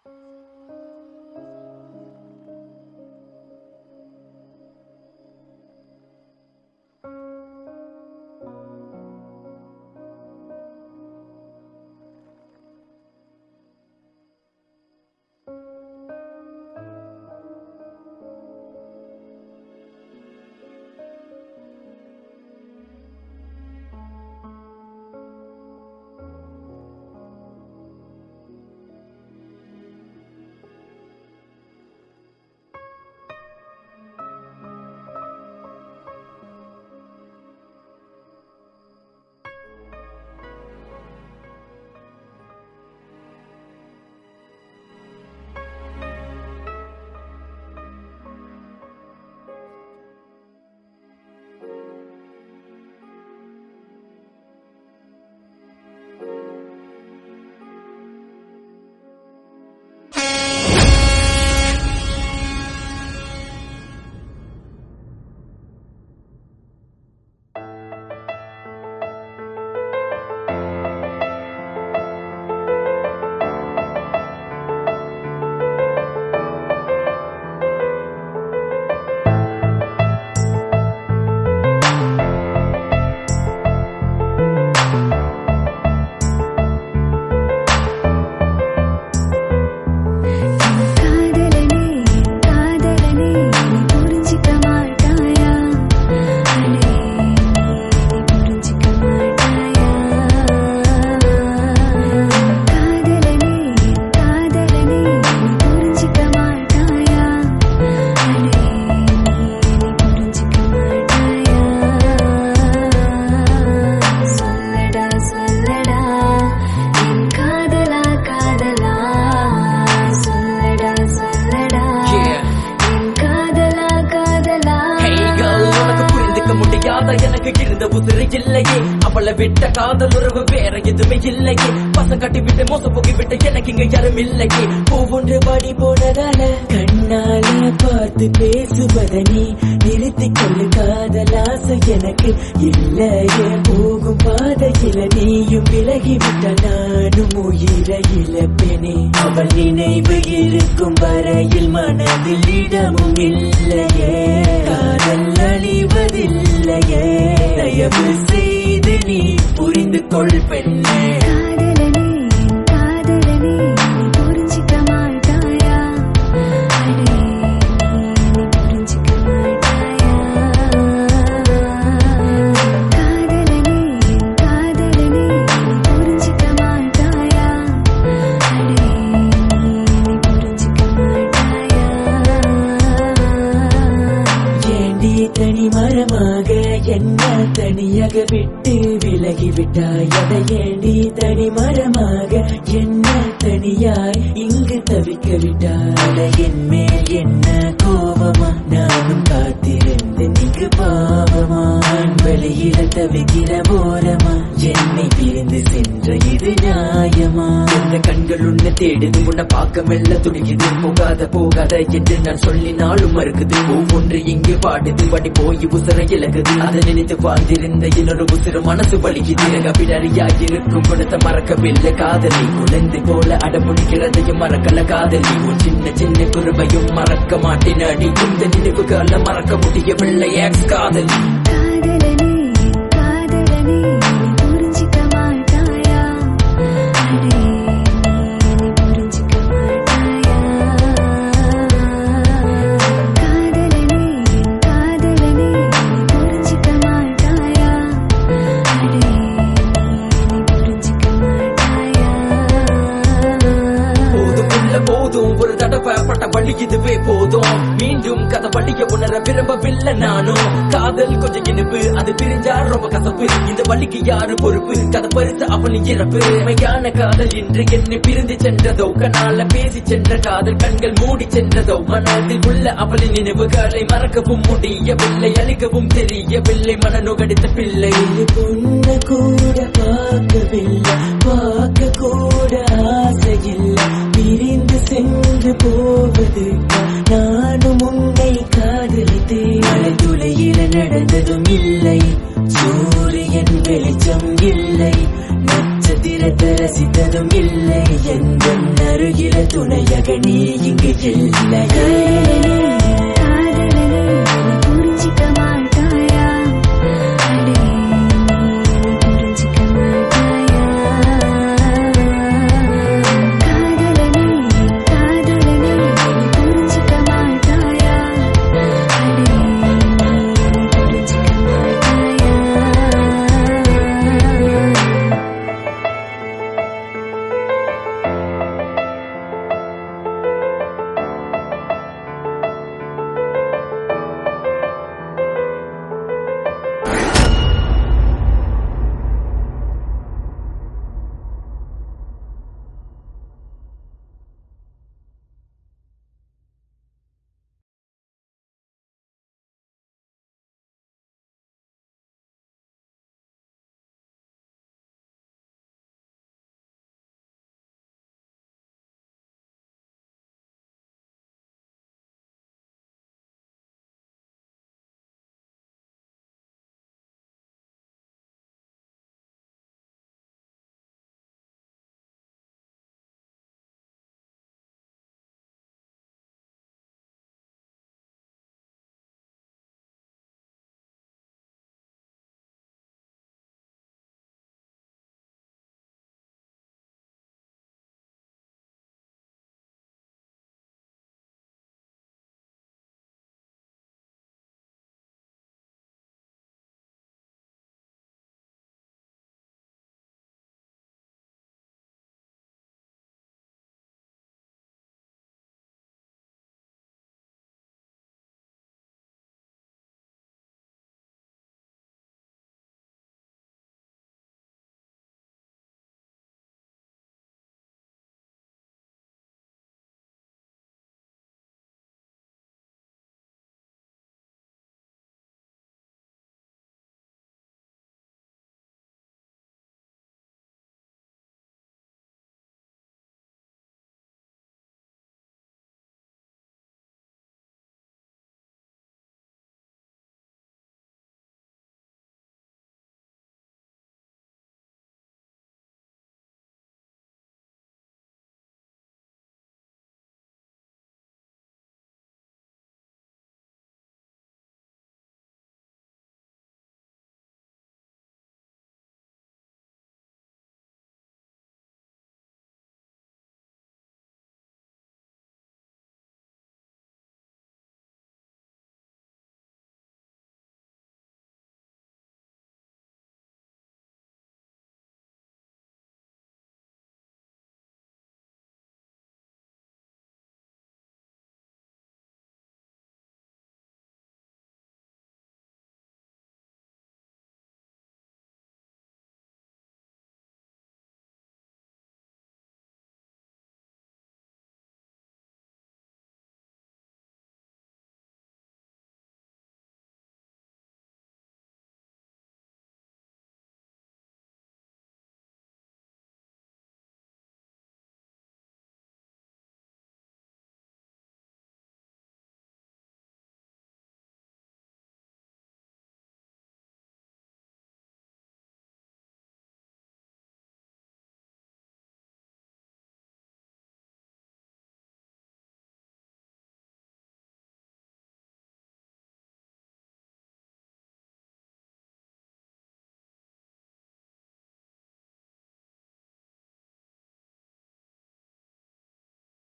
காதலனே காதலனே நீ புரிஞ்சிக்க மாட்டாயா அடே நீ புரிஞ்சிக்க மாட்டாயா காதலனே காதலனே நீ புரிஞ்சிக்க மாட்டாயா அடே நீ புரிஞ்சிக்க மாட்டாயா சொல்லடா சொல்லடா என் காதலா காதலா சொல்லடா சொல்லடா Yeah. என் காதலா காதலா Hey girl, உனக்கு புரிந்துக்க முடியாத எனக்கு இருந்த உதிரி இல்லையே அவளை விட்ட காதல் உறவு வேற எதுவுமே இல்லையே பசங்க கட்டி விட்டு மோசம் போக்கி விட்டு எனக்கு இங்க யாரும் இல்லையே ஒவ்வொன்று படி போனதால கண்ணால பார்த்து பேசுவத நீ நிறுத்திக் கொள்ளு காதலாசை எனக்கு இல்லையே போகும் பாதையில நீயும் விலகி விட்ட நானும் உயிரை இழப்பேனே அவள் நினைவு இருக்கும் வரையில் மனதில் இடமும் இல்லையே காதல் அழிவதில்லையே தயவு செய்து நீ புரிந்து கொள் பெண்ணே காதலனே காதலனே நீ புரிஞ்சிக்க மாட்டாயா அடே நீ புரிஞ்சிக்க மாட்டாயா காதலனே காதலனே நீ புரிஞ்சிக்க மாட்டாயா அடே நீ புரிஞ்சிக்க மாட்டாயா ஏண்டி தனி மரமாக என்ன தனியாக விட்டு விலகி விட்டாய் அதை ஏண்டி தனி மரமாக என்ன தனியாய் இங்கு தவிக்க விட்டாய் அட என் மேல் என்ன கோபமா நானும் காத்திருந்து நீக்கு பாவமா நான் வெளியில தவிக்கிற போரமா என்னை பிரிந்து சென்ற இது நியாயமா இந்த கண்கள் உன்னை தேடுது உன்னை பார்க்க மெல்ல துடிக்குது போகாத போகாத என்று நான் சொல்லினாலும் மறுக்குது ஒவ்வொன்று இங்கு பாடுது படி போய் உசுர இலகுது அதை நினைத்து வாழ்ந்திருந்த இன்னொரு உசுர மனசு வலிக்குது கபிடறியாய் இருக்கும் குணத்தை மறக்கவில்லை காதலி குழந்தை போல அடம்பிடிக்கிறதையும் மறக்கல காதலி உன் சின்ன சின்ன குருமையும் மறக்க மாட்டேன் அடி இந்த நினைவுகளை மறக்க முடியவில்லை எக்ஸ் காதலி காதலனே காதலனே நீ புரிஞ்சிக்க மாட்டாயா அடே நீ புரிஞ்சிக்க மாட்டாயா காதலனே காதலனே நீ புரிஞ்சிக்க மாட்டாயா அடே நீ புரிஞ்சிக்க மாட்டாயா போதும் உள்ள போதும் ஒரு தடவை பட்ட வழி இதுவே போதும் மீண்டும் கதை வழிய உணர விரும்பவில்லை நானும் காதல் கொஞ்சம் இனிப்பு அது பிரிஞ்சா ரொம்ப கசப்பு இந்த வழிக்கு யாரு பொறுப்பு கதை பறித்த அவளின் இறப்பு மெய்யான காதல் இன்று என்னை பிரிந்து சென்றதோ கனால பேசி சென்ற காதல் கண்கள் மூடி சென்றதோ மனதில் உள்ள அவளின் நினைவுகளை மறக்கவும் முடியவில்லை அழிக்கவும் தெரியவில்லை மனநுகடித்த பிள்ளை பொண்ணு கூட பார்க்கவில்லை பார்க்க கூட ஆசையில்லை பிரிந்து சென்று போவது நானும் உன்னை காதலித்தேன் மழை துளையில நடந்ததும் இல்லை சூரியன் வெளிச்சம் இல்லை நட்சத்திரத்தை ரசித்ததும் இல்லை எந்த அருகில துணையக நீ இங்கு இல்லையே